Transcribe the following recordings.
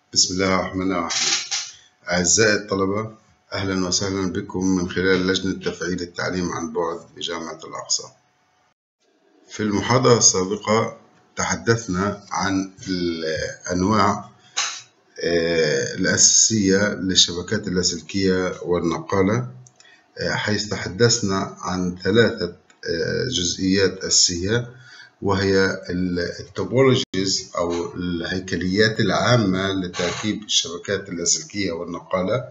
بسم الله الرحمن الرحيم أعزائي الطلبة أهلا وسهلا بكم من خلال لجنة تفعيل التعليم عن بعد بجامعة الأقصى في المحاضرة السابقة تحدثنا عن الأنواع الأساسية للشبكات اللاسلكية والنقالة حيث تحدثنا عن ثلاثة جزئيات أساسية وهي التوبولوجيز أو الهيكليات العامة لتركيب الشبكات اللاسلكية والنقالة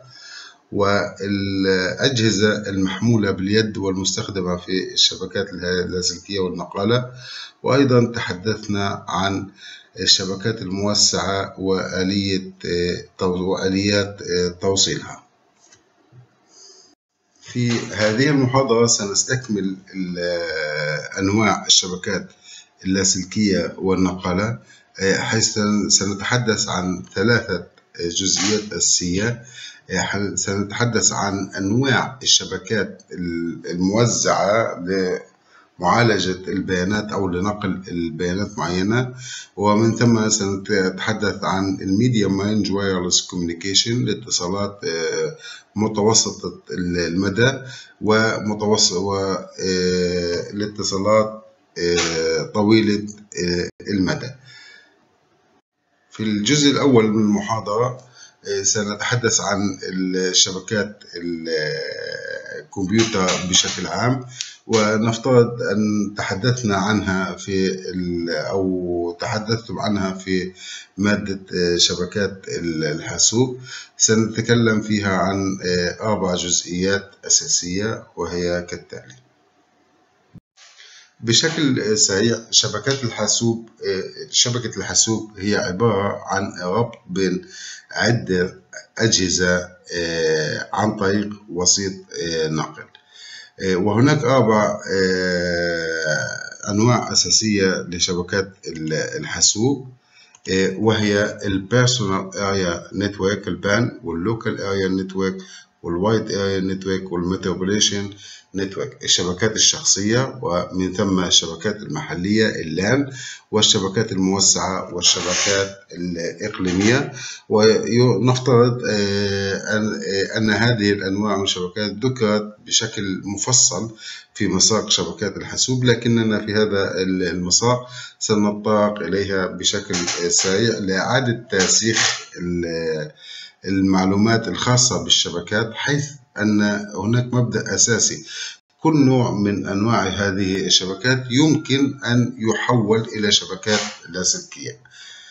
والأجهزة المحمولة باليد والمستخدمة في الشبكات اللاسلكية والنقالة وأيضا تحدثنا عن الشبكات الموسعة وآلية وآليات توصيلها في هذه المحاضرة سنستكمل أنواع الشبكات اللاسلكية والنقالة حيث سنتحدث عن ثلاثة جزئيات أساسية سنتحدث عن أنواع الشبكات الموزعة لمعالجة البيانات أو لنقل البيانات معينة ومن ثم سنتحدث عن الميديم رينج وايرلس كوميونيكيشن لاتصالات متوسطة المدى ومتوسط والاتصالات طويلة المدى في الجزء الأول من المحاضرة سنتحدث عن الشبكات الكمبيوتر بشكل عام ونفترض أن تحدثنا عنها في أو تحدثتم عنها في مادة شبكات الحاسوب سنتكلم فيها عن أربع جزئيات أساسية وهي كالتالي بشكل سريع شبكات الحاسوب شبكة الحاسوب هي عبارة عن ربط بين عدة أجهزة عن طريق وسيط نقل وهناك أربع أنواع أساسية لشبكات الحاسوب وهي البيرسونال اريا نتورك البان واللوكال اريا نتورك والوايد اريا نتورك والميتروبوليشن نتورك الشبكات الشخصية ومن ثم الشبكات المحلية اللان والشبكات الموسعة والشبكات الإقليمية ونفترض أن هذه الأنواع من الشبكات ذكرت بشكل مفصل في مساق شبكات الحاسوب لكننا في هذا المساق سنتطرق إليها بشكل سريع لإعادة ترسيخ المعلومات الخاصة بالشبكات حيث أن هناك مبدأ أساسي كل نوع من أنواع هذه الشبكات يمكن أن يحول إلى شبكات لاسلكية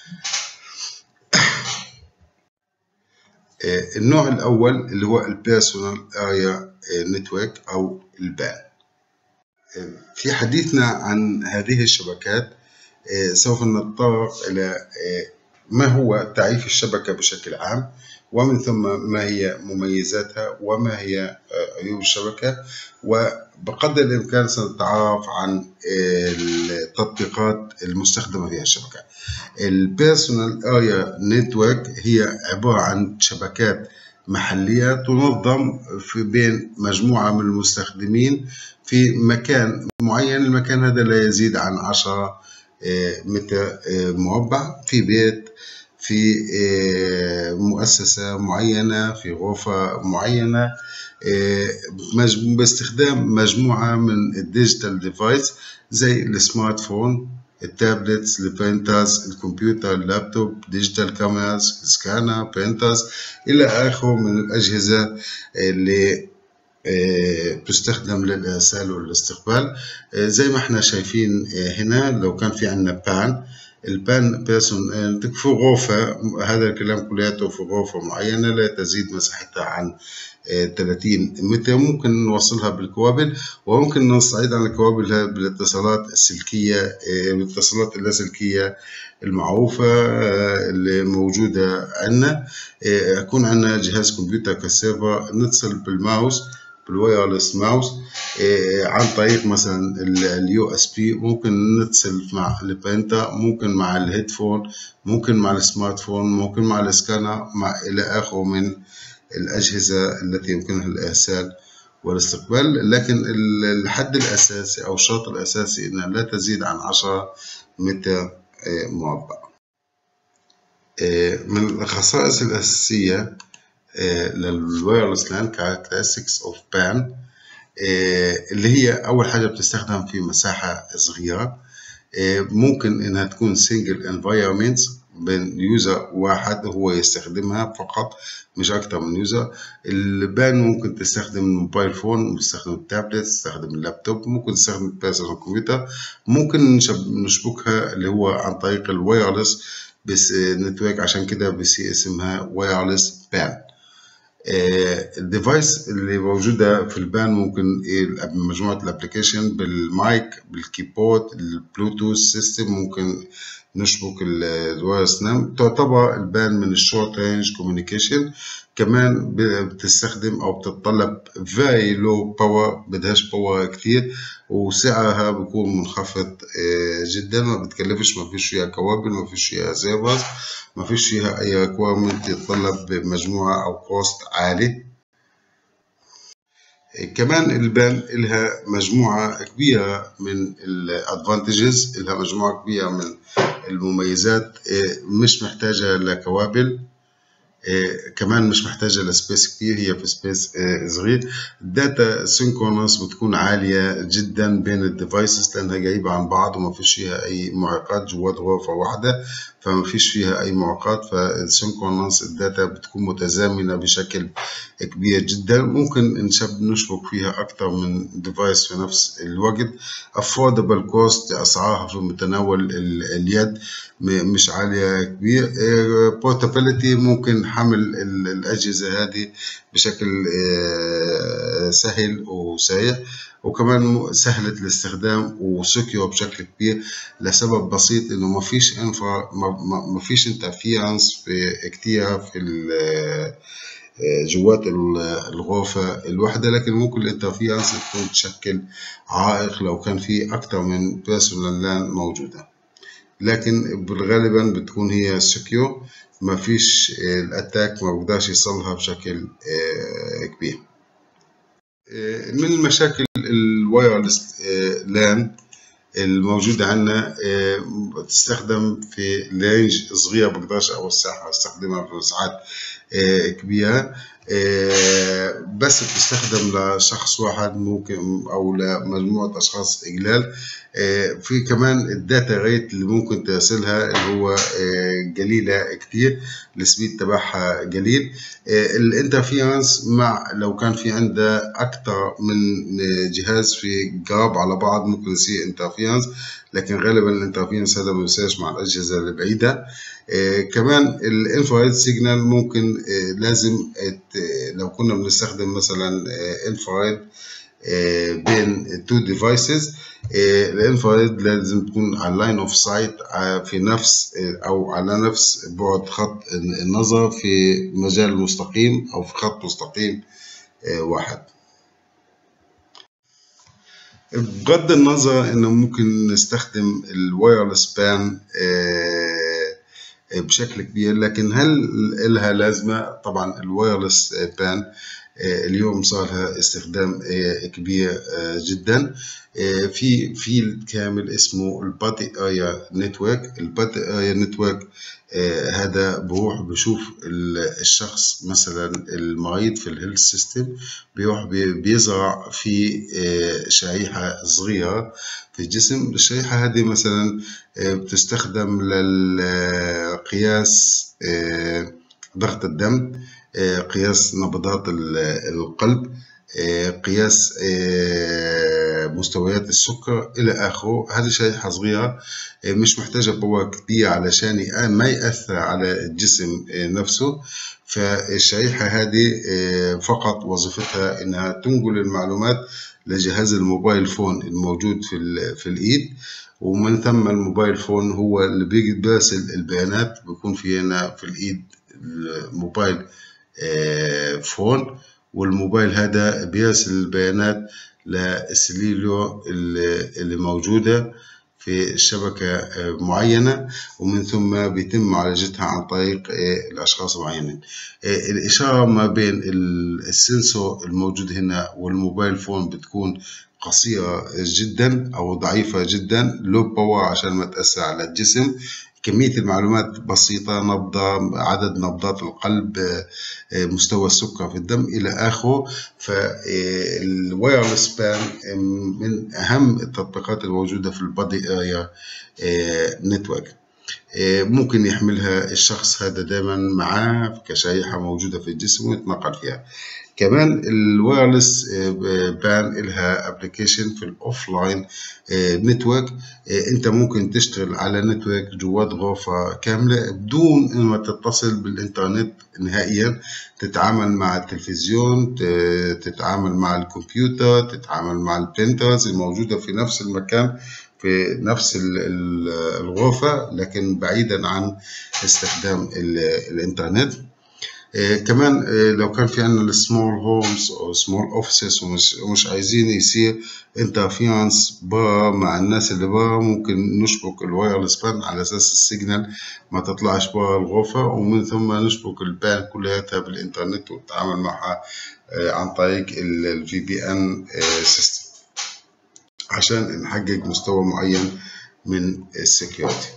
النوع الأول اللي هو البيرسونال اريا نتورك أو البان في حديثنا عن هذه الشبكات سوف نتطرق إلى ما هو تعريف الشبكة بشكل عام ومن ثم ما هي مميزاتها وما هي عيوب الشبكة وبقدر الإمكان سنتعرف عن التطبيقات المستخدمة في الشبكة البيرسونال اريا نتورك هي عبارة عن شبكات محلية تنظم في بين مجموعة من المستخدمين في مكان معين المكان هذا لا يزيد عن 10 متر مربع في بيت في مؤسسة معينة في غرفة معينة باستخدام مجموعة من الديجيتال ديفايس زي السمارت فون التابلتس البرينترز الكمبيوتر اللابتوب ديجيتال كاميراز سكانر برينترز إلى آخره من الأجهزة اللي تستخدم للإرسال والاستقبال زي ما احنا شايفين هنا لو كان في عندنا بان البان بيرسون في غرفة هذا الكلام كلياته في غرفة معينة لا تزيد مساحتها عن 30 متر ممكن نوصلها بالكوابل وممكن نصعد على الكوابل بالاتصالات السلكية الاتصالات اللاسلكية المعروفة اللي موجودة عندنا يكون عندنا جهاز كمبيوتر كسيرفر نتصل بالماوس بالوايرلس ماوس عن طريق مثلا اليو اس بي ممكن نتصل مع البرينتر ممكن مع الهيدفون ممكن مع السمارت فون ممكن مع السكانر مع الى اخره من الاجهزه التي يمكنها الارسال والاستقبال لكن الحد الاساسي او الشرط الاساسي انها لا تزيد عن 10 متر مربع من الخصائص الأساسية للوايرلس لان characteristics اوف بان اللي هي أول حاجة بتستخدم في مساحة صغيرة ممكن إنها تكون single environments بين يوزر واحد هو يستخدمها فقط مش أكتر من يوزر البان ممكن تستخدم الموبايل فون تستخدم التابلت تستخدم اللابتوب ممكن تستخدم البيرسونال كمبيوتر ممكن نشبكها اللي هو عن طريق الوايرلس بس نتورك عشان كده بسي اسمها وايرلس بان الديفايس اللي موجودة في البان ممكن مجموعة الابلكيشن بالمايك بالكيبورد البلوتوث سيستم ممكن نشبك الوايرلس نام تعتبر البان من الشورت رينج كوميونيكيشن كمان بتستخدم او بتتطلب very low power بدهاش باور كتير وسعرها بيكون منخفض جدا ما بتكلفش ما فيش فيها كوابل ما فيش فيها سيرفرز ما فيش فيها اي ريكويرمنت يتطلب بمجموعة او كوست عالي كمان البان لها مجموعة كبيرة من الادفانتجز لها مجموعة كبيرة من المميزات مش محتاجة لكوابل إيه كمان مش محتاجة لسبيس كتير هي في سبيس إيه صغير الداتا سينكرونس بتكون عالية جدا بين الديفايسز لأنها قريبة عن بعض وما فيش فيها أي معوقات جوات غرفة واحدة فما فيش فيها أي معوقات فالسينكرونس الداتا بتكون متزامنة بشكل كبير جدا ممكن نشب نشبك فيها أكتر من ديفايس في نفس الوقت affordable cost أسعارها في متناول اليد مش عالية كبير portability ممكن حمل الأجهزة هذه بشكل سهل وسريع وكمان سهلة الاستخدام وسكيور بشكل كبير لسبب بسيط انه ما فيش انفا ما فيش انترفيرنس في كتير في جوات الغرفة الواحدة لكن ممكن الانترفيرنس تكون تشكل عائق لو كان في أكتر من بيرسونال لان موجودة لكن غالبا بتكون هي سكيور ما فيش الاتاك ما بقدرش يصلها بشكل كبير من المشاكل الوايرلس لان الموجودة عندنا بتستخدم في رينج صغير بقدرش أوسعها أستخدمها في مساحات كبيرة بس بتستخدم لشخص واحد ممكن أو لمجموعة أشخاص إجلال في كمان الداتا ريت اللي ممكن ترسلها اللي هو قليلة كتير السبيد تبعها قليل الانترفيرنس مع لو كان في عنده أكتر من جهاز في قراب على بعض ممكن يصير انترفيرنس لكن غالبا الانترفيرنس هذا ما بيصيرش مع الأجهزة البعيدة كمان الانفراريد سيجنال ممكن لازم لو كنا بنستخدم مثلا انفراريد بين تو ديفايسز الانفراريد لازم تكون على لاين اوف سايت في نفس او على نفس بعد خط النظر في مجال مستقيم او في خط مستقيم واحد بغض النظر انه ممكن نستخدم الوايرلس بان بشكل كبير لكن هل لها لازمه طبعا الوايرلس بان اليوم صار لها استخدام كبير جدا في فيلد كامل اسمه الباتي اريا نتورك الباتي اريا نتورك هذا بروح بشوف الشخص مثلا المريض في الهيلث سيستم بيروح بيزرع في شريحة صغيرة في الجسم الشريحة هذه مثلا بتستخدم للقياس ضغط الدم قياس نبضات القلب قياس مستويات السكر إلى آخره هذه شريحة صغيرة مش محتاجة باور كبير علشان ما يأثر على الجسم نفسه فالشريحة هذه فقط وظيفتها إنها تنقل المعلومات لجهاز الموبايل فون الموجود في, في الإيد ومن ثم الموبايل فون هو اللي بيرسل البيانات بيكون في هنا في الإيد الموبايل فون والموبايل هذا بيرسل البيانات للسليلو اللي موجودة في شبكة معينة ومن ثم بيتم معالجتها عن طريق الأشخاص المعينين الإشارة ما بين السنسور الموجود هنا والموبايل فون بتكون قصيرة جدا أو ضعيفة جدا لو باور عشان ما تأثر على الجسم كمية المعلومات بسيطة نبضة عدد نبضات القلب مستوى السكر في الدم إلى آخره فالوايرلس بان من أهم التطبيقات الموجودة في البادي اريا نتورك ممكن يحملها الشخص هذا دائما معاه كشريحة موجودة في الجسم ويتنقل فيها كمان الوايرلس بان لها ابلكيشن في الاوف لاين نتورك انت ممكن تشتغل على نتورك جوات غرفة كاملة بدون ما تتصل بالانترنت نهائيا تتعامل مع التلفزيون تتعامل مع الكمبيوتر تتعامل مع البرينترز الموجودة في نفس المكان في نفس الغرفة لكن بعيدا عن استخدام الانترنت آه كمان آه لو كان في عندنا السمول هومز او سمول اوفيسز ومش, ومش عايزين يصير انترفيرنس برا مع الناس اللي برا ممكن نشبك الوايرلس بان على اساس السيجنال ما تطلعش برا الغرفة ومن ثم نشبك البان كلها بالانترنت ونتعامل معها آه عن طريق الفي بي ان سيستم عشان نحقق مستوى معين من السكيورتي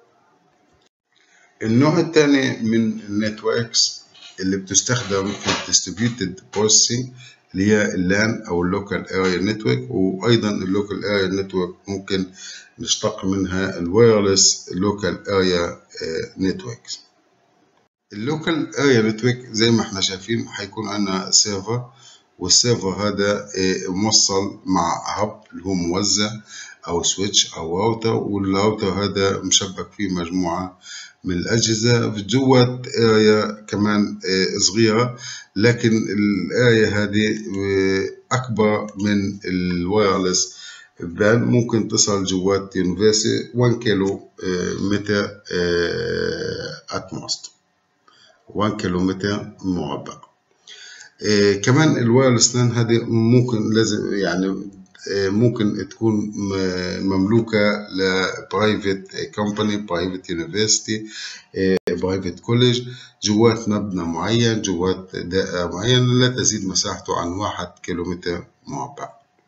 النوع الثاني من النتوركس اللي بتستخدم في الديستريبيوتد بروسيسنج اللي هي اللان او اللوكال اريا نتورك وايضا اللوكال اريا نتورك ممكن نشتق منها الوايرلس لوكال اريا نتوركس اللوكال اريا نتورك زي ما احنا شايفين هيكون عندنا سيرفر والسيرفر هذا موصل مع هب اللي هو موزع او سويتش او راوتر والراوتر هذا مشبك فيه مجموعه من الأجهزة في جوة آية كمان صغيرة لكن الآية هذه أكبر من الوايرلس بان ممكن تصل جوات يونيفرسي 1 كيلو متر أتموست 1 كيلو متر مربع كمان الوايرلس لان هذه ممكن لازم يعني ممكن تكون مملوكة لبرايفت كومباني برايفت يونيفرسيتي برايفت كوليج جوات مبنى معين جوات دائرة معينة لا تزيد مساحته عن واحد كيلومتر مربع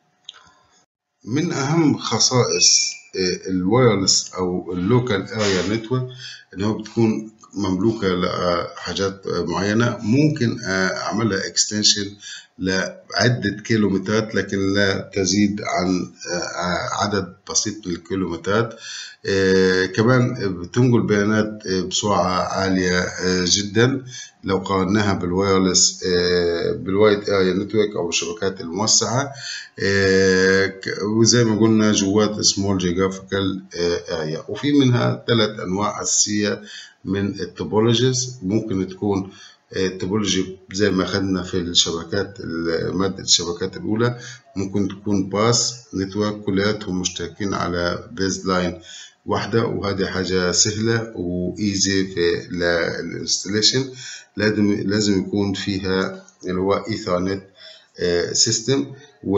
من أهم خصائص الوايرلس أو اللوكال اريا نتورك إنه بتكون مملوكة لحاجات معينة ممكن أعملها اكستنشن لعدة كيلومترات لكن لا تزيد عن عدد بسيط من الكيلومترات كمان بتنقل بيانات بسرعة عالية جدا لو قارناها بالوايرلس بالوايد اريا نتورك او الشبكات الموسعة وزي ما قلنا جوات سمول جيوغرافيكال اريا وفي منها ثلاث انواع اساسية من التوبولوجيز ممكن تكون التوبولوجي زي ما خدنا في الشبكات مادة الشبكات الأولى ممكن تكون باس نتورك كلياتهم مشتركين على بيز لاين واحدة وهذه حاجة سهلة وإيزي في الانستليشن لازم لازم يكون فيها اللي هو إيثرنت سيستم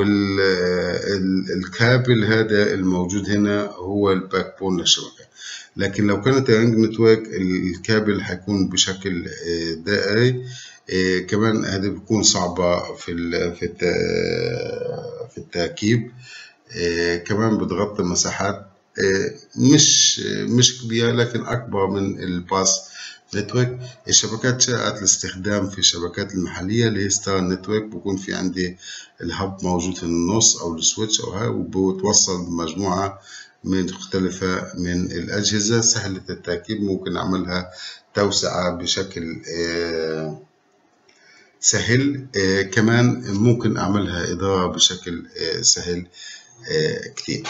والكابل هذا الموجود هنا هو الباك بون للشبكة لكن لو كانت رينج نتورك الكابل هيكون بشكل دائري كمان هذه بتكون صعبة في في في التركيب كمان بتغطي مساحات مش مش كبيرة لكن أكبر من الباس نتورك الشبكات شائعة الاستخدام في الشبكات المحلية اللي هي ستار نتورك بكون في عندي الهب موجود في النص أو السويتش أو هاي وبتوصل بمجموعة من مختلفة من الأجهزة سهلة التركيب ممكن أعملها توسعة بشكل سهل كمان ممكن أعملها إدارة بشكل سهل كتير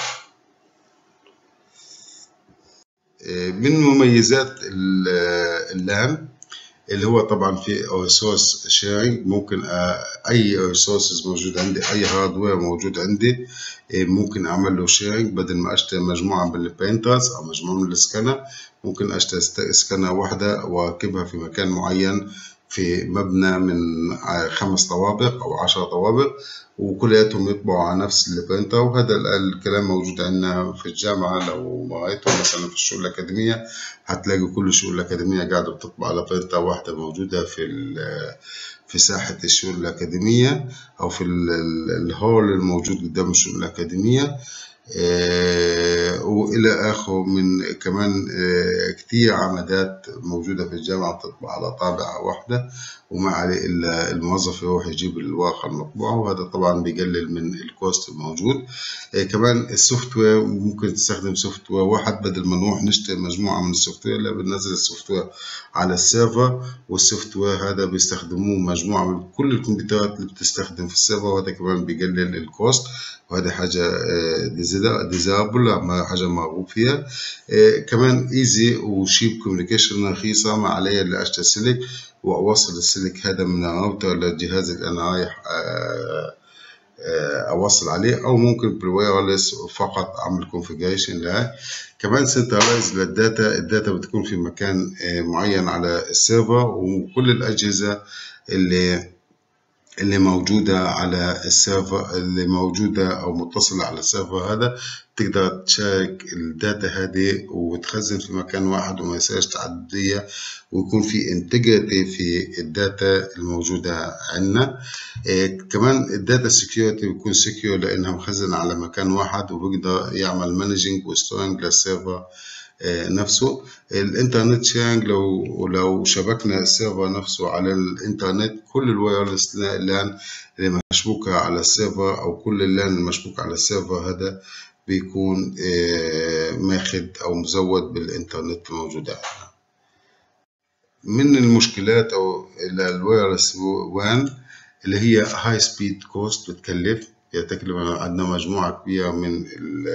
من مميزات اللان اللي هو طبعا في ريسورس شيرنج ممكن اي ريسورسز موجود عندي اي هاردوير موجود عندي ممكن اعمل له شيرنج بدل ما اشتري مجموعه من البينترز او مجموعه من السكانر ممكن اشتري سكانر واحده واركبها في مكان معين في مبنى من خمس طوابق او عشر طوابق وكلياتهم يطبعوا على نفس البرينتر وهذا الكلام موجود عندنا في الجامعة لو رأيته مثلا في الشؤون الأكاديمية هتلاقي كل الشؤون الأكاديمية قاعدة بتطبع على برينتر واحدة موجودة في في ساحة الشؤون الأكاديمية أو في الهول الموجود قدام الشؤون الأكاديمية آه، وإلى آخره من كمان آه، كتير عمدات موجودة في الجامعة بتطبع على طابعة واحدة وما عليه إلا الموظف يروح يجيب الورقة المطبوعة وهذا طبعا بيقلل من الكوست الموجود آه، كمان السوفت وير ممكن تستخدم سوفت وير واحد بدل ما نروح نشتري مجموعة من السوفت وير لا بننزل السوفت وير على السيرفر والسوفت وير هذا بيستخدموه مجموعة من كل الكمبيوترات اللي بتستخدم في السيرفر وهذا كمان بيقلل الكوست وهذه حاجة ديزابل حاجة مرغوب فيها كمان ايزي وشيب كوميونيكيشن رخيصة ما علي الا اشتري سلك واوصل السلك هذا من الراوتر للجهاز اللي انا رايح اوصل عليه او ممكن بالوايرلس فقط اعمل كونفيجريشن لها كمان سنترلايز للداتا الداتا بتكون في مكان معين على السيرفر وكل الاجهزه اللي اللي موجودة على السيرفر اللي موجودة أو متصلة على السيرفر هذا تقدر تشارك الداتا هذه وتخزن في مكان واحد وما يصيرش تعددية ويكون في انتجريتي في الداتا الموجودة عندنا إيه كمان الداتا سكيورتي بيكون سكيور لأنها مخزنة على مكان واحد وبيقدر يعمل مانجينج وستورنج للسيرفر نفسه الانترنت شيرنج لو لو شبكنا السيرفر نفسه على الانترنت كل الوايرلس لان اللي مشبوكة على السيرفر او كل اللان المشبوك على السيرفر هذا بيكون ماخد او مزود بالانترنت الموجودة عندنا من المشكلات او الوايرلس وان اللي هي هاي سبيد كوست بتكلف هي تكلفة عندنا مجموعة كبيرة من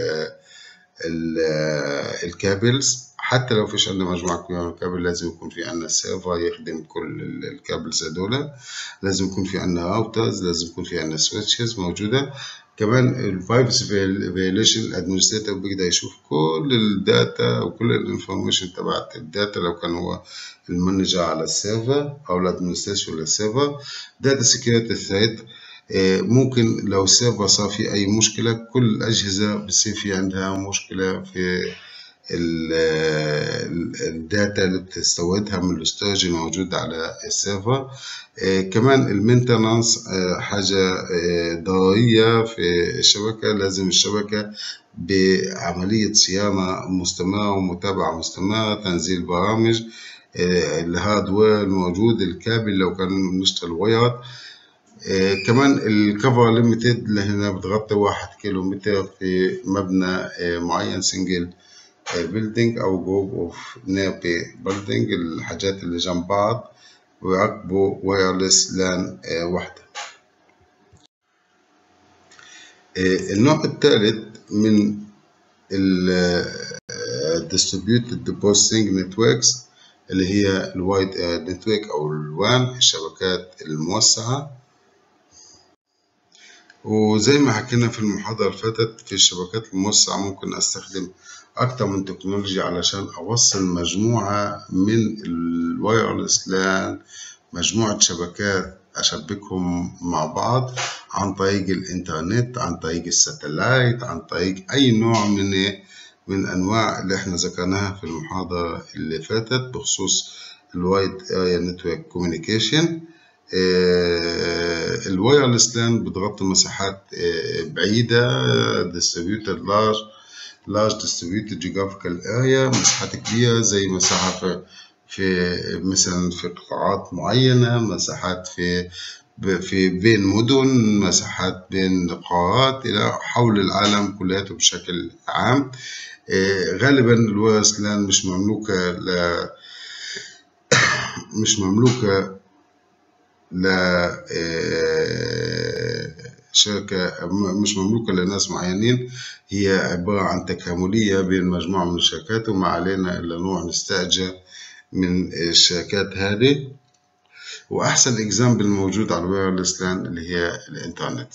الكابلز حتى لو فيش عندنا مجموعة كبيرة من الكابل لازم يكون في عندنا سيرفر يخدم كل الكابلز هدول لازم يكون في عندنا راوترز لازم يكون في عندنا سويتشز موجودة كمان البرايفسي فيوليشن الادمنستريتور بيقدر يشوف كل الداتا وكل الانفورميشن تبعت الداتا لو كان هو المانجر على السيرفر او الادمنستريشن للسيرفر داتا سكيورتي ثريت ممكن لو السيرفر صار فيه أي مشكلة كل الأجهزة بتصير في عندها مشكلة في الداتا اللي بتستوردها من الاستورج الموجود على السيرفر كمان المينتنانس حاجة ضرورية في الشبكة لازم الشبكة بعملية صيانة مستمرة ومتابعة مستمرة تنزيل برامج الهاردوير الموجود الكابل لو كان نشتغل وايرد آه كمان الكفر ليميتد اللي هنا بتغطي واحد كيلو متر في مبنى آه معين سنجل آه بيلدينج أو جروب أوف نيربي بيلدينج الحاجات اللي جنب بعض ويركبوا وايرلس لان واحدة النوع الثالث من ال distributed processing networks اللي هي الوايد نتورك أو الوان الشبكات الموسعة وزي ما حكينا في المحاضرة اللي فاتت في الشبكات الموسعة ممكن أستخدم أكتر من تكنولوجيا علشان أوصل مجموعة من الوايرلس لان مجموعة شبكات أشبكهم مع بعض عن طريق الإنترنت عن طريق الساتلايت عن طريق أي نوع من من أنواع اللي إحنا ذكرناها في المحاضرة اللي فاتت بخصوص الوايد اريا نتورك كوميونيكيشن الوايرلس لان بتغطي مساحات بعيدة distributed large large distributed geographical area مساحات كبيرة زي مساحة في, في مثلا في قطاعات معينة مساحات في في بين مدن مساحات بين قارات إلى حول العالم كلياته بشكل عام غالبا الوايرلس لان مش مملوكة ل مش مملوكة لا شركة مش مملوكة لناس معينين هي عبارة عن تكاملية بين مجموعة من الشركات وما علينا إلا نروح نستأجر من الشركات هذه وأحسن إكزامبل موجود على الوايرلس لان اللي هي الإنترنت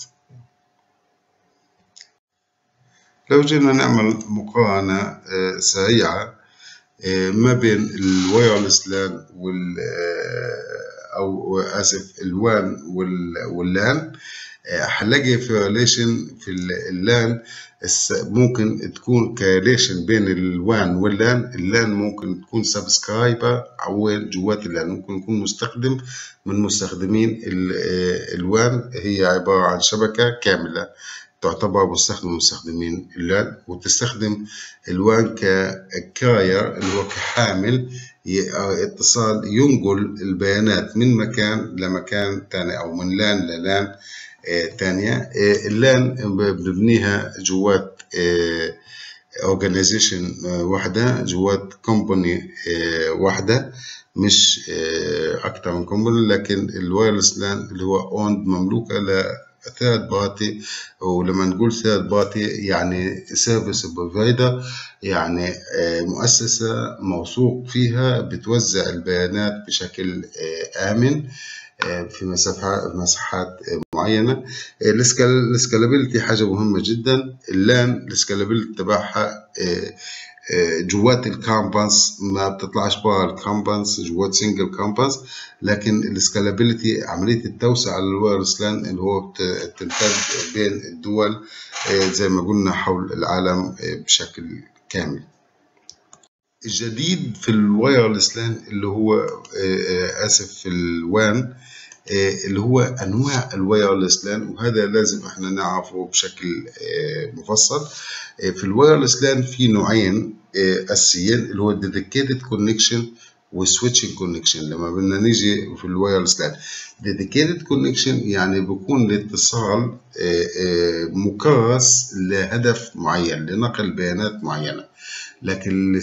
لو جينا نعمل مقارنة سريعة ما بين الوايرلس لان وال او اسف الوان واللان هنلاقي في ريليشن في اللان ممكن تكون كريليشن بين الوان واللان اللان ممكن تكون سبسكرايبر او جوات اللان ممكن يكون مستخدم من مستخدمين الوان هي عبارة عن شبكة كاملة تعتبر مستخدم مستخدمين اللان وتستخدم الوان ككاير اللي هو كحامل اتصال ينقل البيانات من مكان لمكان تاني أو من لان للان تانية اللان بنبنيها جوات اورجانيزيشن واحدة جوات كومباني واحدة مش أكتر من كومباني لكن الوايرلس لان اللي هو اوند مملوكة ثيرد بارتي ولما نقول ثيرد بارتي يعني سيرفيس بروفايدر يعني مؤسسة موثوق فيها بتوزع البيانات بشكل آمن في مساحات مساحات معينه السكالابيلتي حاجه مهمه جدا اللان السكالابيلتي تبعها جوات الكامبانس ما بتطلعش برا الكامبانس جوات سنجل كامبانس لكن السكالابيلتي عمليه التوسعه للوايرلس لان اللي هو تمتد بين الدول زي ما قلنا حول العالم بشكل كامل الجديد في الوايرلس لان اللي هو اسف في الوان اللي هو انواع الوايرلس لان وهذا لازم احنا نعرفه بشكل مفصل في الوايرلس لان في نوعين اساسيين اللي هو الديديكيتد كونكشن والسويتشنج كونكشن لما بدنا نيجي في الوايرلس لان ديديكيتد كونكشن يعني بيكون الاتصال مكرس لهدف معين لنقل بيانات معينه لكن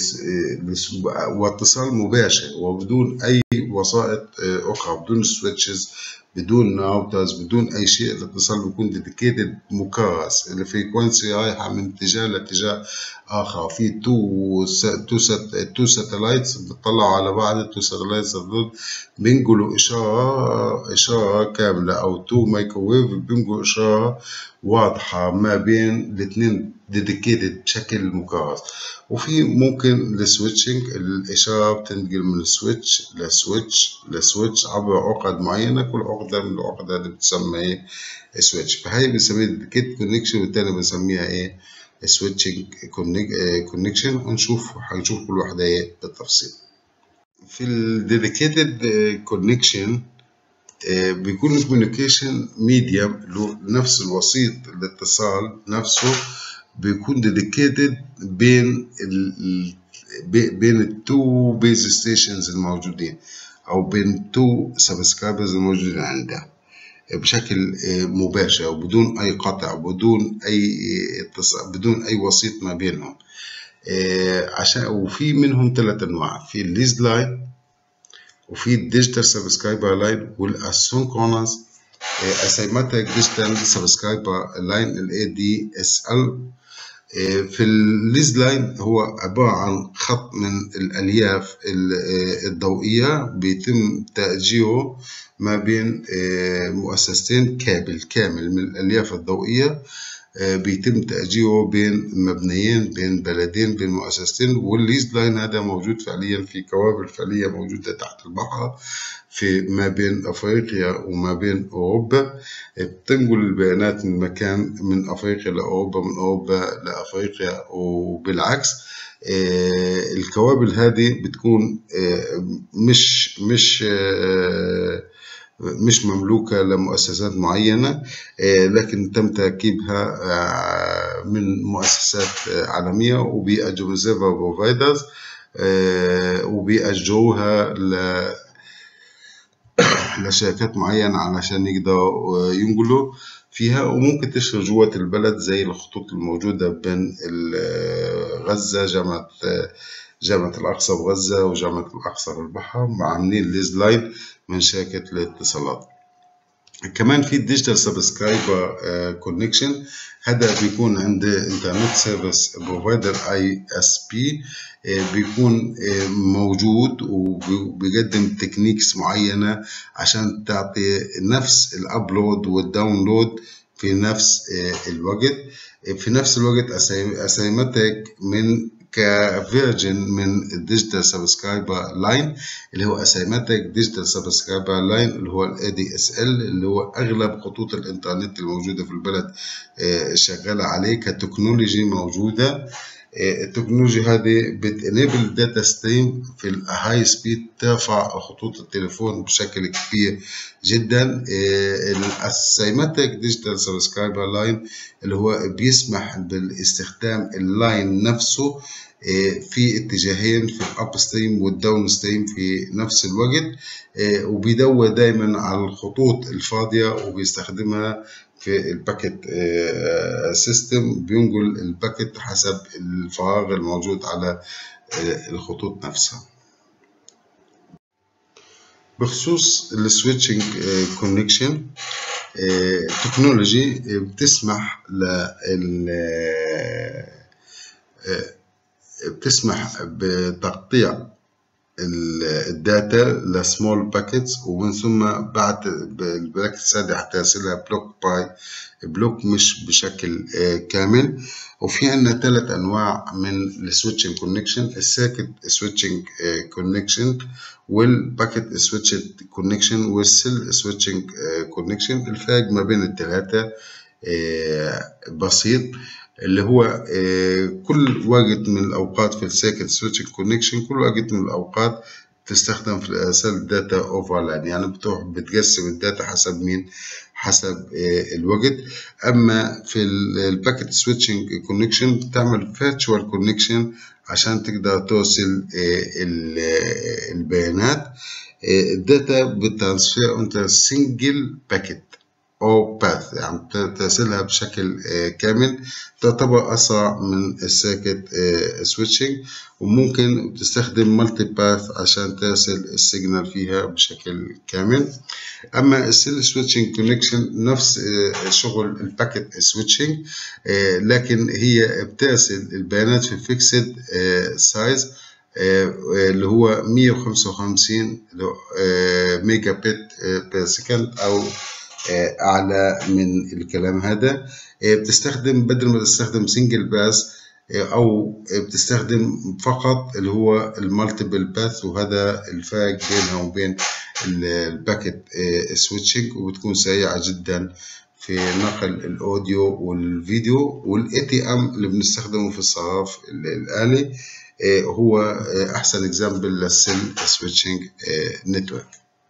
واتصال مباشر وبدون اي وسائط اخرى بدون سويتشز بدون راوترز بدون اي شيء الاتصال بيكون ديديكيتد مكرس الفريكونسي رايحه من اتجاه لاتجاه اخر في تو تو تو ساتلايتس بيطلعوا على بعض التو ساتلايتس دول بينقلوا اشاره اشاره كامله او تو مايكروويف بينقلوا اشاره واضحه ما بين الاثنين ديديكيتد بشكل مكرس وفي ممكن السويتشنج الإشارة بتنتقل من سويتش لسويتش لسويتش عبر عقد معينة كل عقدة من العقد هذه بتسمى إيه سويتش فهي بنسميها ديديكيتد كونكشن والتانية بنسميها إيه سويتشنج كونكشن ونشوف هنشوف كل واحدة إيه بالتفصيل في الديديكيتد كونكشن بيكون الكوميونيكيشن ميديم له نفس الوسيط الاتصال نفسه بيكون ديديكيتد بين ال بين التو بيز ستيشنز الموجودين او بين تو سبسكرايبرز الموجودين عندها بشكل مباشر وبدون اي قطع بدون اي اتصال بدون اي وسيط ما بينهم عشان وفي منهم ثلاث انواع في الليز لاين وفي الديجيتال سبسكرايبر لاين والاسynchronous اسيماتيك ديجيتال سبسكرايبر لاين الاي دي اس ال في الليز لاين هو عبارة عن خط من الألياف الضوئية بيتم تأجيره ما بين مؤسستين كابل كامل من الألياف الضوئية بيتم تأجيره بين مبنيين بين بلدين بين مؤسستين والليز لاين هذا موجود فعليا في كوابل فعلية موجودة تحت البحر في ما بين أفريقيا وما بين أوروبا بتنقل البيانات من مكان من أفريقيا لأوروبا من أوروبا لأفريقيا وبالعكس الكوابل هذه بتكون مش مش مش مملوكة لمؤسسات معينة لكن تم تركيبها من مؤسسات عالمية وبيأجوا سيرفر بروفايدرز وبيأجروها ل لشركات معينة علشان يقدروا ينقلوا فيها وممكن تشتغل جوة البلد زي الخطوط الموجودة بين غزة جامعة جامعة الأقصى بغزة وجامعة الأقصى بالبحر عاملين ليز لاين من شركة الاتصالات كمان في الديجيتال سبسكرايبر كونكشن هذا بيكون عند انترنت سيرفيس بروفايدر اي اس بي بيكون موجود وبيقدم تكنيكس معينة عشان تعطي نفس الابلود والداونلود في نفس الوقت في نفس الوقت اسيمتك من كفيرجن من الديجيتال سبسكرايبر لاين اللي هو اسيماتيك ديجيتال سبسكرايبر لاين اللي هو الاي دي اس ال اللي هو اغلب خطوط الانترنت الموجوده في البلد شغاله عليه كتكنولوجي موجوده التكنولوجيا هذه بتنيبل الداتا ستريم في الهاي سبيد ترفع خطوط التليفون بشكل كبير جدا السيماتيك ديجيتال سبسكرايبر لاين اللي هو بيسمح بالاستخدام اللاين نفسه في اتجاهين في الاب ستريم والداون ستريم في نفس الوقت وبيدور دايما على الخطوط الفاضيه وبيستخدمها في الباكت سيستم بينقل الباكت حسب الفراغ الموجود على الخطوط نفسها بخصوص السويتشنج كونكشن تكنولوجي بتسمح لل بتسمح بتقطيع الداتا لسمول باكيتس ومن ثم بعد الباكيتس هذه حترسلها بلوك باي بلوك مش بشكل كامل وفي عندنا ثلاث انواع من السويتشنج كونكشن السيركت سويتشنج كونكشن والباكيت سويتشنج كونكشن والسيل سويتشنج كونكشن الفرق ما بين الثلاثه بسيط اللي هو كل وقت من الأوقات في السيكند سويتشنج كونكشن كل وقت من الأوقات تستخدم في الأساس الداتا اوفرلاين يعني بتروح بتقسم الداتا حسب مين حسب الوقت أما في الباكيت سويتشنج كونكشن بتعمل فيرتشوال كونكشن عشان تقدر توصل البيانات الداتا بترانسفير انت سنجل باكيت او باث يعني ترسلها بشكل كامل تعتبر اسرع من السيركت سويتشنج وممكن تستخدم مالتي باث عشان ترسل السيجنال فيها بشكل كامل اما السيل سويتشنج كونكشن نفس شغل الباكيت سويتشنج لكن هي بترسل البيانات في فيكسد سايز اللي هو 155 ميجا بت بير سكند او اعلى من الكلام هذا بتستخدم بدل ما تستخدم سنجل باس او بتستخدم فقط اللي هو المالتيبل باث وهذا الفرق بينها وبين الباكيت سويتشنج وبتكون سريعه جدا في نقل الاوديو والفيديو والاي تي ام اللي بنستخدمه في الصراف الالي هو احسن اكزامبل للسيل سويتشنج نتورك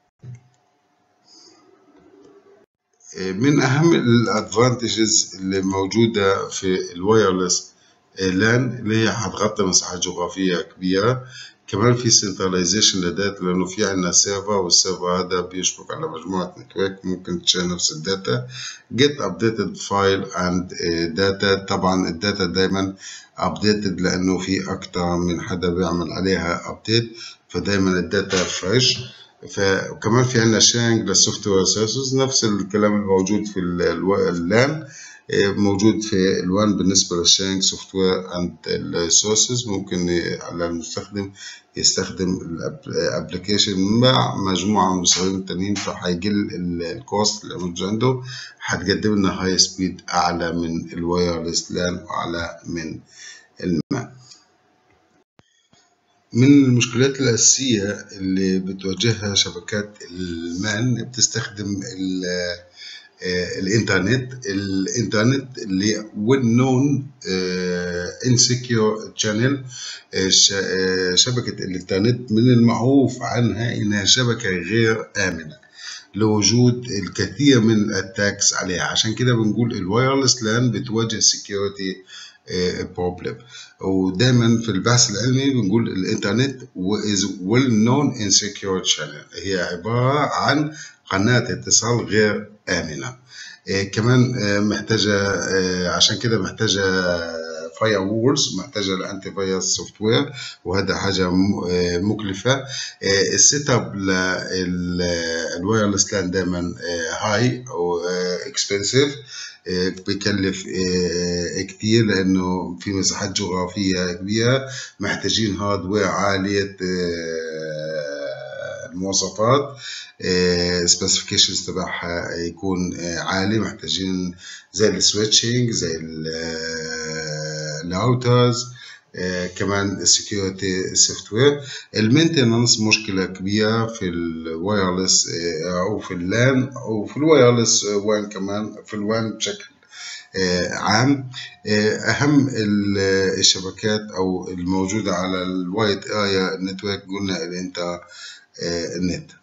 من أهم الادفانتجز اللي موجودة في الوايرلس لان اللي هي هتغطي مساحات جغرافية كبيرة كمان في سنتراليزيشن للداتا لأنه في عندنا سيرفر والسيرفر هذا بيشبك على مجموعة نتورك ممكن تشير نفس الداتا get updated file and data طبعا الداتا دايما updated لأنه في أكتر من حدا بيعمل عليها update فدايما الداتا فريش فكمان في عندنا شيرنج للسوفت وير سيرفيسز نفس الكلام الموجود في اللان موجود في الوان بالنسبه للشيرنج سوفت وير اند السورسز ممكن على المستخدم يستخدم الابلكيشن مع مجموعه من المستخدمين التانيين فهيقل الكوست اللي موجود عنده هتقدم لنا هاي سبيد اعلى من الوايرلس لان واعلى من الماء من المشكلات الأساسية اللي بتواجهها شبكات المان بتستخدم الانترنت الانترنت اللي well known insecure channel شبكة الانترنت من المعروف عنها انها شبكة غير آمنة لوجود الكثير من الاتاكس عليها عشان كده بنقول الوايرلس لان بتواجه security بروبلم ودايما في البحث العلمي بنقول الانترنت is well known insecure channel هي عبارة عن قناة اتصال غير آمنة كمان محتاجة عشان كده محتاجة فاير وورز محتاجة لأنتي فايروس سوفت وير وهذا حاجة مكلفة السيت اب للوايرلس لان دايما هاي أو اكسبنسيف بيكلف كتير لأنه في مساحات جغرافية كبيرة محتاجين هاردوير عالية المواصفات سبيسيفيكيشنز تبعها يكون عالي محتاجين زي السويتشنج زي الراوترز كمان السكيورتي سوفت وير المينتنانس مشكلة كبيرة في الوايرلس أو في اللان أو في الوايرلس وان كمان في الوان بشكل عام أهم الشبكات أو الموجودة على الوايت آيا نتورك قلنا الإنترنت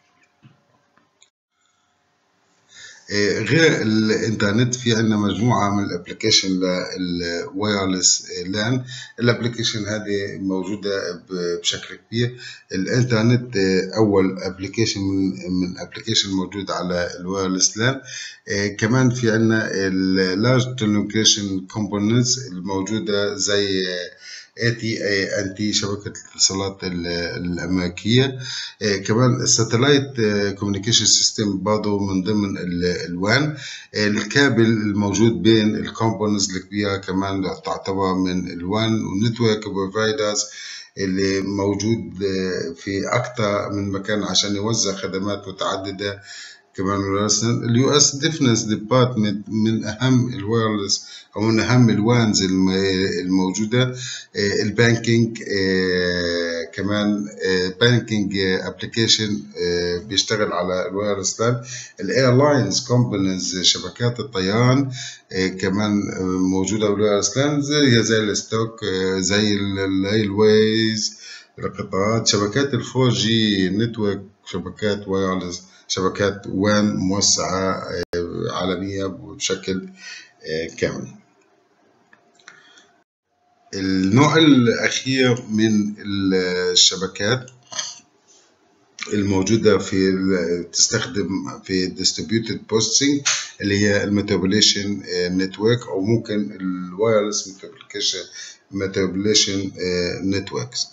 غير الانترنت في عندنا مجموعة من الابلكيشن للوايرلس لان الابلكيشن هذه موجودة بشكل كبير الانترنت اول ابلكيشن من الابلكيشن موجود على الوايرلس لان كمان في عندنا اللارج تلوكيشن كومبوننتس الموجودة زي تي انتي شبكه الاتصالات الامريكيه كمان الساتلايت كوميونيكيشن سيستم برضه من ضمن الوان الكابل الموجود بين الكومبوننتس الكبيره كمان تعتبر من الوان والنتورك بروفايدرز اللي موجود في اكثر من مكان عشان يوزع خدمات متعدده كمان اليو اس ديفنس ديبارتمنت من اهم الوايرلس او من اهم الوانز الموجوده البانكينج كمان بانكينج ابلكيشن بيشتغل على الوايرلس لان الايرلاينز كومبانيز شبكات الطيران كمان موجوده بالوايرلس لان زي زي الستوك زي الريلويز القطارات شبكات الفور جي نتورك شبكات وايرلس شبكات وان موسعة عالمية بشكل كامل النوع الأخير من الشبكات الموجودة في تستخدم في distributed posting اللي هي الميتابوليشن نتورك أو ممكن الوايرلس ميتابوليشن نتوركس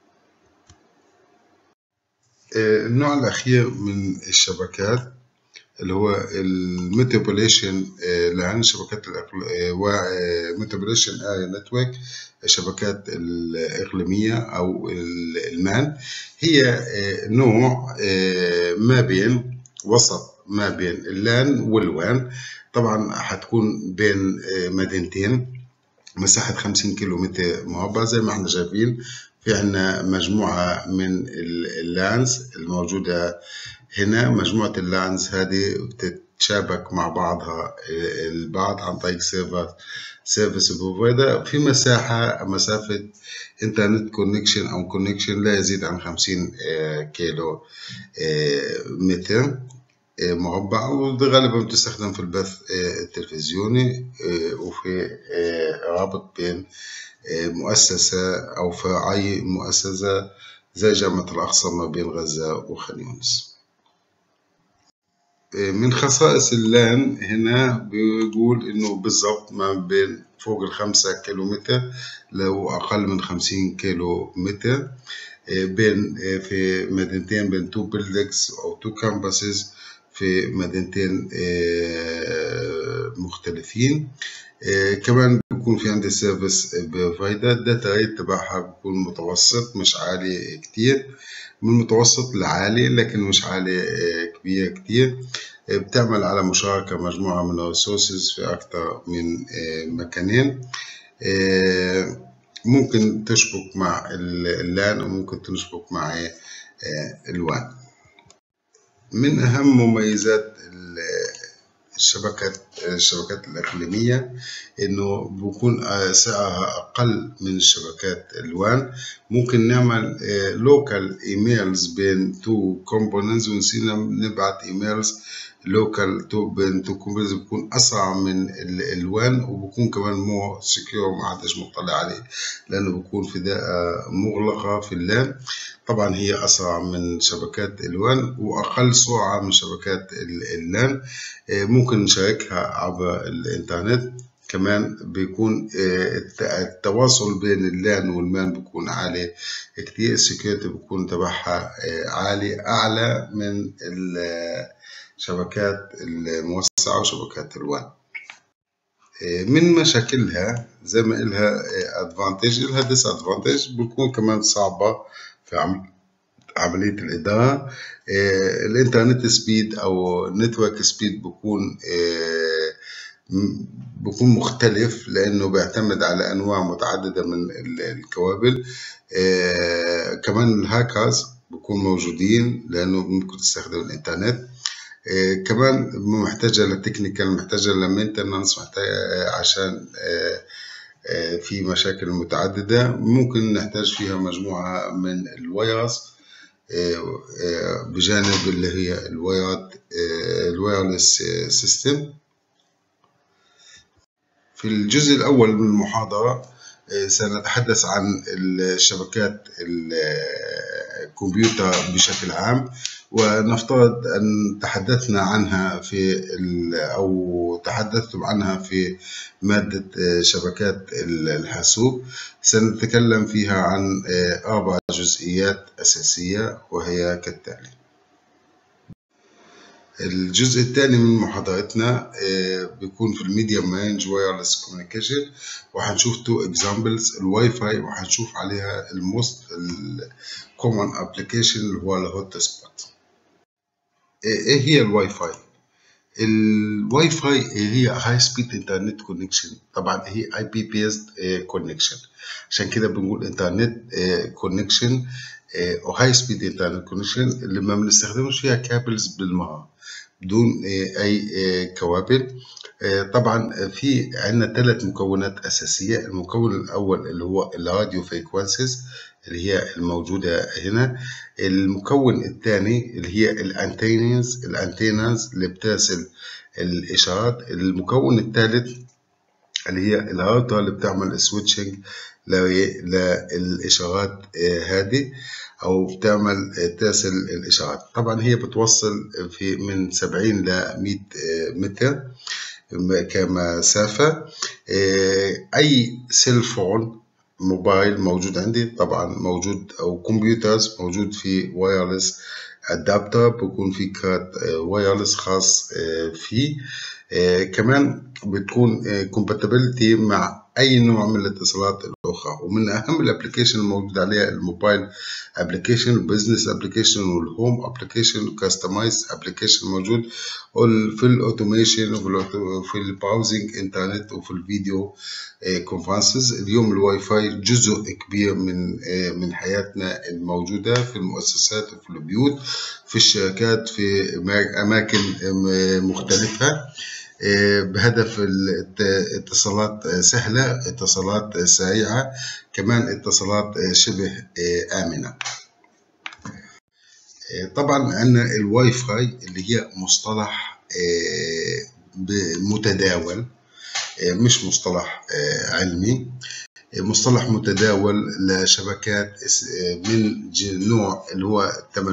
النوع الأخير من الشبكات اللي هو الميتابوليشن لان شبكات ميتابوليشن اريا نتورك الشبكات الإقليمية أو المان هي نوع ما بين وسط ما بين اللان والوان طبعا هتكون بين مدينتين مساحة 50 كيلو متر مربع زي ما احنا شايفين في عنا مجموعة من اللانز الموجودة هنا مجموعة اللانز هذه بتتشابك مع بعضها البعض عن طريق سيرفر سيرفيس بروفايدر في مساحة مسافة انترنت كونكشن او كونكشن لا يزيد عن 50 كيلو متر مربع وغالبا بتستخدم في البث التلفزيوني وفي رابط بين مؤسسة أو فرعي مؤسسة زي جامعة الأقصى ما بين غزة وخان يونس من خصائص اللان هنا بيقول إنه بالضبط ما بين فوق الخمسة كيلو متر لو أقل من خمسين كيلو متر بين في مدينتين بين تو بيلدكس أو تو كامبسز في مدينتين مختلفين كمان بيكون في عندي سيرفيس بروفايدر الداتا ريت تبعها بيكون متوسط مش عالي كتير من متوسط لعالي لكن مش عالي كبير كتير بتعمل على مشاركة مجموعة من الريسورسز في أكتر من مكانين ممكن تشبك مع اللان وممكن تشبك مع الوان من أهم مميزات الشبكات الشبكات الإقليمية إنه بكون سعرها أقل من الشبكات الوان ممكن نعمل لوكال ايميلز بين تو كومبوننتس ونسينا نبعت ايميلز لوكال تو بين تو كومبوننتس بكون أسرع من الوان وبكون كمان مو سكيور ما حدش مطلع عليه لأنه بكون فداء مغلقة في اللان طبعا هي أسرع من شبكات الوان وأقل سرعة من شبكات اللان ممكن نشاركها عبر الإنترنت كمان بيكون التواصل بين اللان والمان بيكون عالي كتير السكيورتي بيكون تبعها عالي أعلى من الشبكات الموسعة وشبكات الوان من مشاكلها زي ما إلها ادفانتج إلها ديس ادفانتج بتكون كمان صعبة في عملية الإدارة الإنترنت سبيد أو نتورك سبيد بكون بكون مختلف لأنه بيعتمد على أنواع متعددة من الكوابل كمان الهاكرز بكون موجودين لأنه ممكن تستخدم الإنترنت كمان محتاجة للتكنيكال محتاجة للمينتنانس محتاجة عشان في مشاكل متعددة ممكن نحتاج فيها مجموعة من الوايرز بجانب اللي هي الوايرد الوايرلس سيستم في الجزء الأول من المحاضرة سنتحدث عن الشبكات الكمبيوتر بشكل عام ونفترض أن تحدثنا عنها في أو تحدثتم عنها في مادة شبكات الحاسوب سنتكلم فيها عن أربع جزئيات أساسية وهي كالتالي الجزء الثاني من محاضرتنا بيكون في الميديم رينج وايرلس كوميونيكيشن وهنشوف تو اكزامبلز الواي فاي وهنشوف عليها الموست الكومن ابلكيشن اللي هو الهوت سبوت ايه هي الواي فاي الواي فاي هي هاي سبيد انترنت كونكشن طبعا هي اي بي بيست كونكشن عشان كده بنقول انترنت كونكشن او هاي سبيد انترنت كونكشن اللي ما بنستخدمش فيها كابلز بالمره بدون اي كوابل طبعا في عندنا ثلاث مكونات اساسيه المكون الاول اللي هو الراديو فريكوانسيز اللي هي الموجوده هنا المكون الثاني اللي هي الانتينز الانتينز اللي بترسل الاشارات المكون الثالث اللي هي الراوتر اللي بتعمل سويتشنج للاشارات هذه او بتعمل ترسل الاشارات طبعا هي بتوصل في من 70 ل 100 متر كمسافه اي سيل فون موبايل موجود عندي طبعا موجود او كمبيوترز موجود في وايرلس ادابتر بيكون في كارت وايرلس خاص فيه كمان بتكون كومباتيبلتي مع اي نوع من الاتصالات الاخرى ومن اهم الابلكيشن الموجود عليها الموبايل ابلكيشن البزنس ابلكيشن والهوم ابلكيشن وكاستمايز ابلكيشن موجود في الاوتوميشن وفي البراوزنج انترنت وفي الفيديو كونفرنسز اليوم الواي فاي جزء كبير من من حياتنا الموجوده في المؤسسات وفي البيوت في الشركات في اماكن مختلفه بهدف اتصالات سهلة اتصالات سريعة كمان اتصالات شبه آمنة طبعا عندنا الواي فاي اللي هي مصطلح متداول مش مصطلح علمي مصطلح متداول لشبكات من نوع اللي هو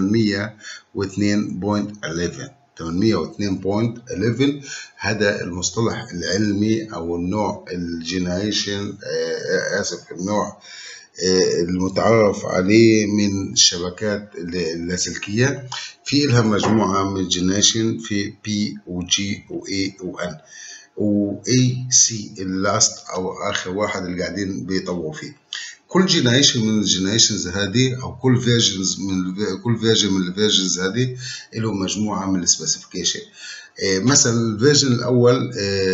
802.11 802.11 هذا المصطلح العلمي او النوع الجنريشن اسف النوع المتعارف عليه من الشبكات اللاسلكية في لها مجموعة من الجنريشن في بي وجي واي وان واي سي اللاست او اخر واحد اللي قاعدين بيطوعوا فيه كل جنريشن من الجنريشنز هذه او كل فيرجنز من كل فيرجن من الفيرجنز هذه له مجموعه من السبيسيفيكيشن مثلا الفيرجن الاول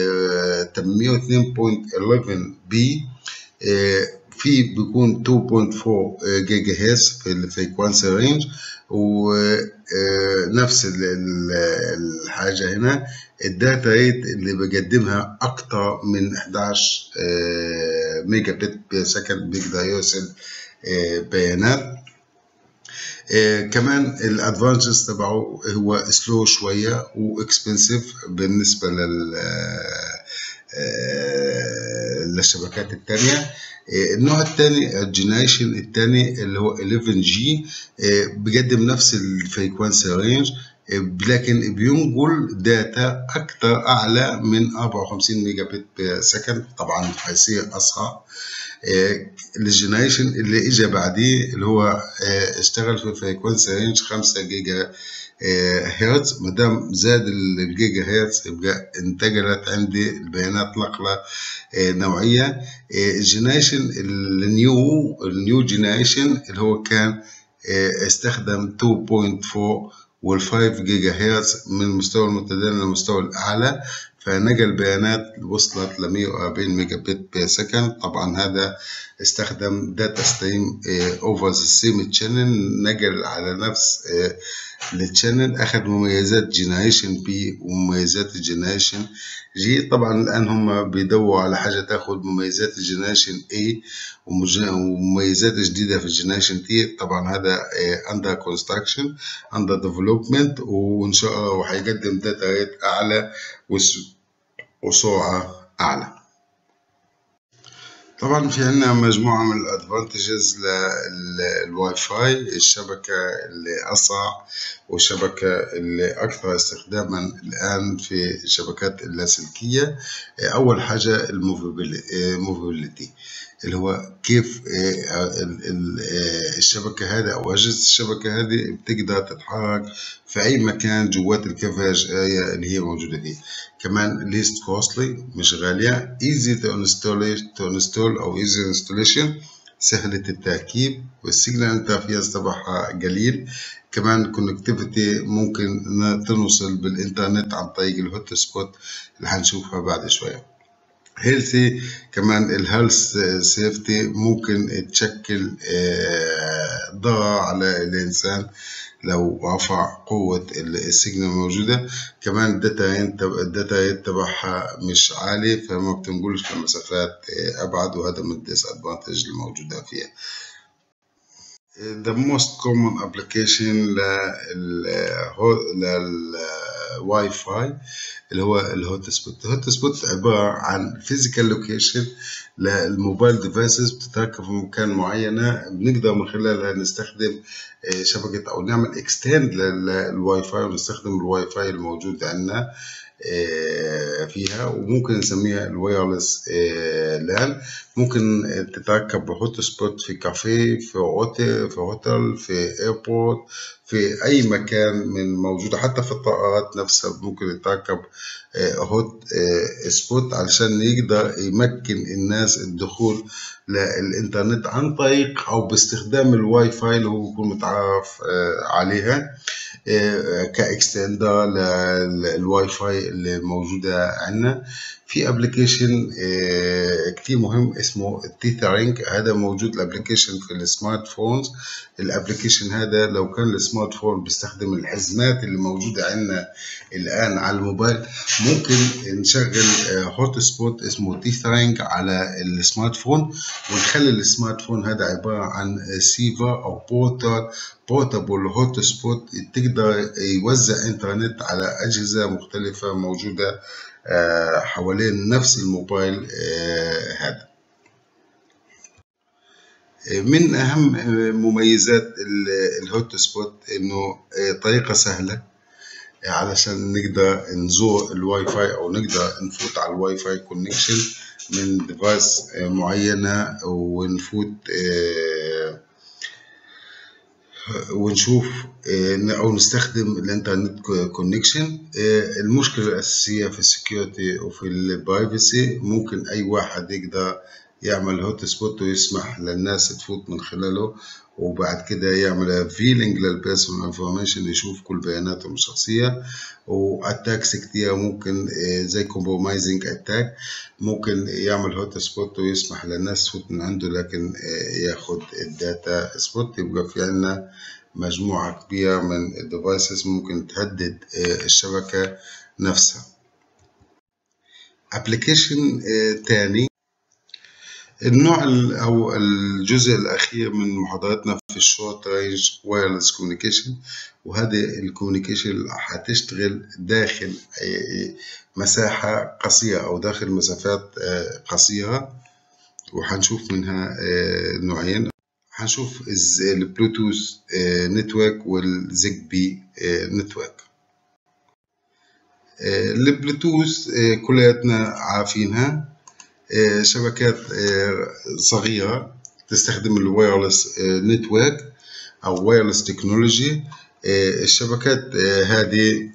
802.11 بي في بيكون 2.4 جيجا هرتز في الفريكوانسي رينج ونفس الحاجه هنا الداتا ريت اللي بقدمها اكتر من 11 ميجا بت بير سكند بيقدر يرسل بيانات كمان الادفانتجز تبعه هو سلو شويه واكسبنسيف بالنسبه لل للشبكات التانية النوع الثاني الجنريشن الثاني اللي هو 11 جي بيقدم نفس الفريكوانسي رينج لكن بينقل داتا اكثر اعلى من 54 ميجا بت بير سكند طبعا هيصير اسرع الجنريشن اللي اجى بعديه اللي هو اشتغل في فريكوانسي رينج 5 جيجا هرتز ما دام زاد الجيجا هرتز يبقى انتقلت عندي البيانات نقله نوعيه الجنريشن النيو النيو جنريشن اللي هو كان استخدم 2.4 وال5 جيجا هرتز من المستوى المتدين للمستوى الأعلى فنقل بيانات وصلت ل 140 ميجا بت بير سكند طبعا هذا استخدم داتا ستريم اوفر ذا سيم تشانل نقل على نفس التشانل اخذ مميزات جنريشن بي ومميزات الجنريشن جي طبعا الان هم بيدوروا على حاجه تاخذ مميزات الجنريشن اي ومميزات جديده في الجنريشن تي طبعا هذا اندر كونستراكشن اندر ديفلوبمنت وان شاء الله وهيقدم داتا ريت اعلى وسرعه اعلى طبعا في عنا مجموعة من الادفانتجز للواي فاي الشبكة اللي أسرع والشبكة اللي أكثر استخداما الآن في الشبكات اللاسلكية أول حاجة الموفيبيليتي اللي هو كيف الشبكة هذه أو أجهزة الشبكة هذه بتقدر تتحرك في أي مكان جوات الكفرج اللي هي موجودة فيه كمان least costly مش غالية easy to install, to install أو easy installation سهلة التركيب والسيجنال انترفيس تبعها قليل كمان كونكتيفيتي ممكن تنوصل بالإنترنت عن طريق الهوت سبوت اللي هنشوفها بعد شوية هيلثي كمان الهيلث سيفتي ممكن تشكل ضرر على الإنسان لو رفع قوة السيجنال الموجودة كمان الداتا الداتا ريت تبعها مش عالي فما بتنقلش لمسافات أبعد وهذا من الديس أدفانتج الموجودة فيها the most common application للواي فاي اللي هو الهوت سبوت الهوت سبوت عبارة عن physical location للموبايل ديفايسز بتتركب في مكان معينة بنقدر من خلالها نستخدم شبكة أو نعمل اكستند للواي فاي ونستخدم الواي فاي الموجود عندنا فيها وممكن نسميها الوايرلس لان ممكن تتركب بهوت سبوت في كافيه في اوتيل في هوتيل في ايربورت في اي مكان من موجوده حتى في الطائرات نفسها ممكن يتركب هوت سبوت علشان يقدر يمكن الناس الدخول للإنترنت عن طريق أو باستخدام الواي فاي اللي هو بيكون متعرف عليها كاكستندر للواي فاي اللي موجودة عندنا في ابلكيشن كتير مهم اسمه تيثرينج هذا موجود الابلكيشن في السمارت فونز الابلكيشن هذا لو كان السمارت فون بيستخدم الحزمات اللي موجودة عندنا الآن على الموبايل ممكن نشغل هوت سبوت اسمه تيثرينج على السمارت فون ونخلي السمارت فون هذا عبارة عن سيفر أو بورتال بورتابل هوت سبوت تقدر يوزع انترنت على أجهزة مختلفة موجودة حوالين نفس الموبايل هذا من أهم مميزات الهوت سبوت إنه طريقة سهلة علشان نقدر نزور الواي فاي أو نقدر نفوت على الواي فاي كونكشن من ديفايس معينة ونفوت ونشوف او نستخدم الانترنت كونكشن المشكله الاساسيه في السكيورتي وفي البرايفسي ممكن اي واحد يقدر يعمل هوت سبوت ويسمح للناس تفوت من خلاله وبعد كده يعمل فيلينج للبيرسونال انفورميشن يشوف كل بياناتهم الشخصيه واتاكس كتير ممكن زي كومبرومايزنج اتاك ممكن يعمل هوت سبوت ويسمح للناس تفوت من عنده لكن ياخد الداتا سبوت يبقى في عندنا مجموعة كبيرة من الديفايسز ممكن تهدد الشبكة نفسها ابلكيشن تاني النوع او الجزء الاخير من محاضراتنا في الشورت رينج وايرلس كوميونيكيشن وهذه الكوميونيكيشن هتشتغل داخل مساحة قصيرة او داخل مسافات قصيرة وهنشوف منها نوعين هنشوف البلوتوث نتورك والزيج بي نتورك البلوتوث كلياتنا عارفينها شبكات صغيرة تستخدم الوايرلس نتورك أو وايرلس تكنولوجي الشبكات هذه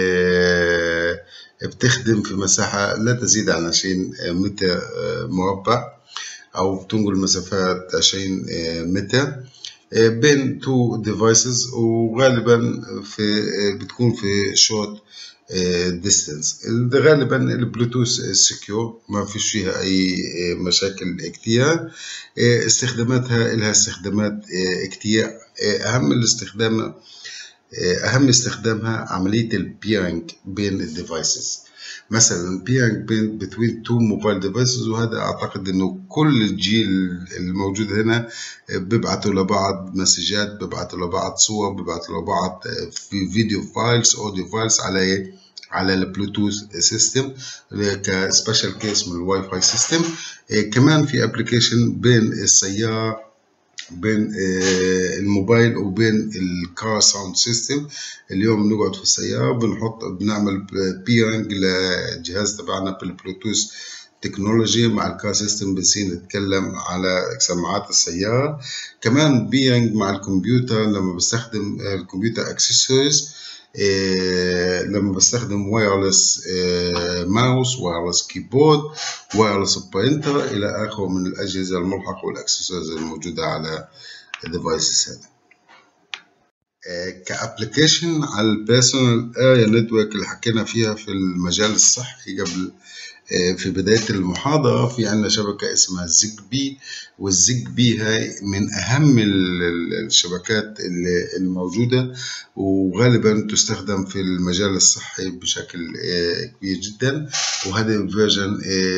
بتخدم في مساحة لا تزيد عن 20 متر مربع أو بتنقل مسافات 20 متر بين تو ديفايسز وغالبا في بتكون في شورت ديستنس غالبا البلوتوث سكيور ما فيش فيها اي مشاكل كتير استخداماتها لها استخدامات كتير اهم الاستخدام اهم استخدامها عمليه البيرنج بين الديفايسز مثلا بيرنج بين بتوين تو موبايل ديفايسز وهذا اعتقد انه كل الجيل الموجود هنا بيبعتوا لبعض مسجات بيبعتوا لبعض صور بيبعتوا لبعض في فيديو فايلز اوديو فايلز على على البلوتوث سيستم كسبيشال كيس من الواي فاي سيستم كمان في ابلكيشن بين السياره بين الموبايل وبين الكار ساوند سيستم اليوم نقعد في السيارة بنحط بنعمل بيرنج للجهاز تبعنا بالبلوتوث تكنولوجي مع الكار سيستم بنصير نتكلم على سماعات السيارة كمان بيرنج مع الكمبيوتر لما بستخدم الكمبيوتر اكسسوارز إيه لما بستخدم وايرلس إيه ماوس وايرلس كيبورد وايرلس برينتر الى اخره من الاجهزه الملحقه والاكسسوارز الموجوده على الديفايسز هذا إيه كابلكيشن على البيرسونال اريا نتورك اللي حكينا فيها في المجال الصحي قبل في بداية المحاضرة في عندنا شبكة اسمها زيجبي والزيجبي هاي من أهم الشبكات الموجودة وغالبا تستخدم في المجال الصحي بشكل كبير جدا وهذا فيرجن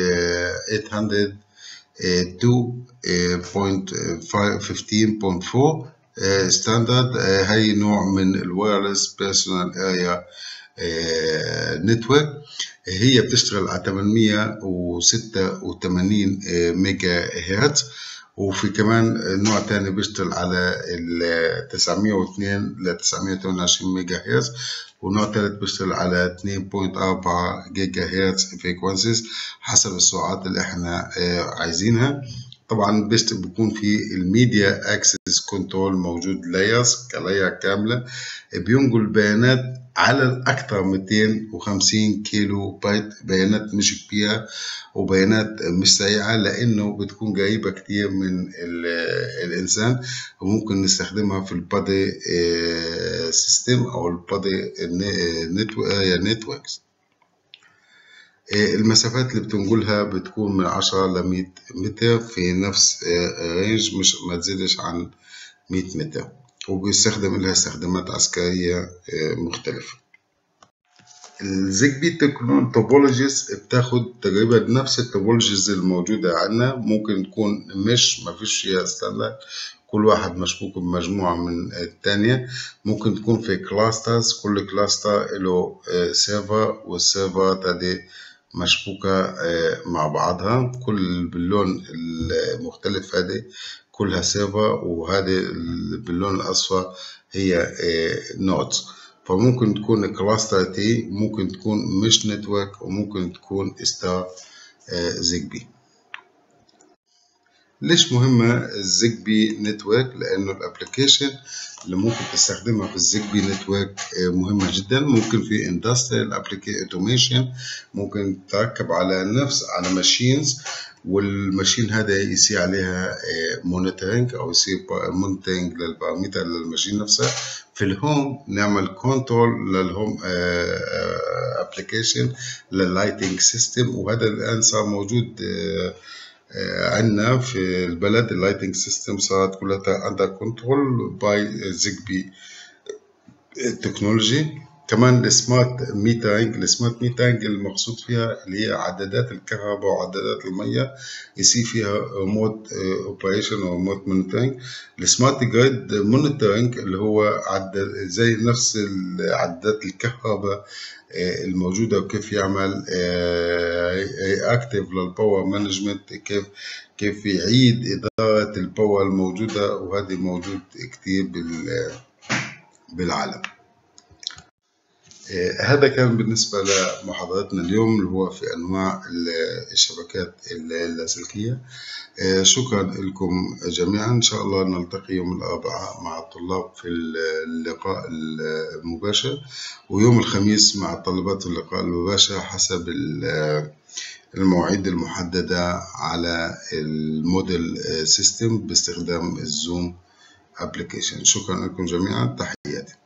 802.15.4 ستاندرد هاي نوع من الوايرلس بيرسونال اريا نتورك هي بتشتغل على 886 ميجا هرتز وفي كمان نوع تاني بيشتغل على ال 902 ل 928 ميجا هرتز ونوع تالت بيشتغل على 2.4 جيجا هرتز فريكونسيز حسب السرعات اللي احنا عايزينها طبعا بيكون في الميديا اكسس كنترول موجود لايرز كلاير كامله بينقل بيانات على الأكثر 250 كيلو بايت بيانات مش كبيرة وبيانات مش سريعة لأنه بتكون قريبة كتير من الإنسان وممكن نستخدمها في البادي سيستم أو البادي نتوركس المسافات اللي بتنقلها بتكون من 10 ل 100 متر في نفس رينج مش ما تزيدش عن 100 متر وبيستخدم لها استخدامات عسكرية مختلفة الزيجبي توبولوجيز بتاخد تقريبا نفس التوبولوجيز الموجودة عندنا ممكن تكون مش ما فيش فيها ستاندرد كل واحد مشبوك بمجموعة من التانية ممكن تكون في كلاسترز كل كلاستر له سيرفر والسيرفر دي مشبوكة مع بعضها كل باللون المختلف هذه كلها سيرفر وهذه باللون الأصفر هي نودز فممكن تكون كلاستر تي ممكن تكون مش نتورك وممكن تكون ستار زيجبي ليش مهمة الزيجبي نتورك لأنه الابلكيشن اللي ممكن تستخدمها في الزيجبي نتورك مهمة جدا ممكن في اندستريال اوتوميشن ممكن تركب على نفس على ماشينز والماشين هذا يصير عليها مونيتورنج او يصير مونيتورنج للبارامتر للماشين نفسها في الهوم نعمل كنترول للهوم ابلكيشن لللايتنج سيستم وهذا الان صار موجود عندنا في البلد اللايتنج سيستم صارت كلها اندر كنترول باي زيجبي تكنولوجي كمان السمارت ميترنج السمارت ميترنج المقصود فيها اللي هي عدادات الكهرباء وعدادات المية يصير فيها ريموت اوبريشن او ريموت مونيتورنج السمارت جريد مونيتورنج اللي هو عدد زي نفس عدادات الكهرباء الموجودة وكيف يعمل اكتف للباور مانجمنت كيف كيف يعيد إدارة الباور الموجودة وهذه موجود كتير بالعالم هذا كان بالنسبة لمحاضرتنا اليوم اللي هو في أنواع الشبكات اللاسلكية شكرا لكم جميعا إن شاء الله نلتقي يوم الأربعاء مع الطلاب في اللقاء المباشر ويوم الخميس مع الطلبات في اللقاء المباشر حسب المواعيد المحددة على الموديل سيستم باستخدام الزوم ابلكيشن شكرا لكم جميعا تحياتي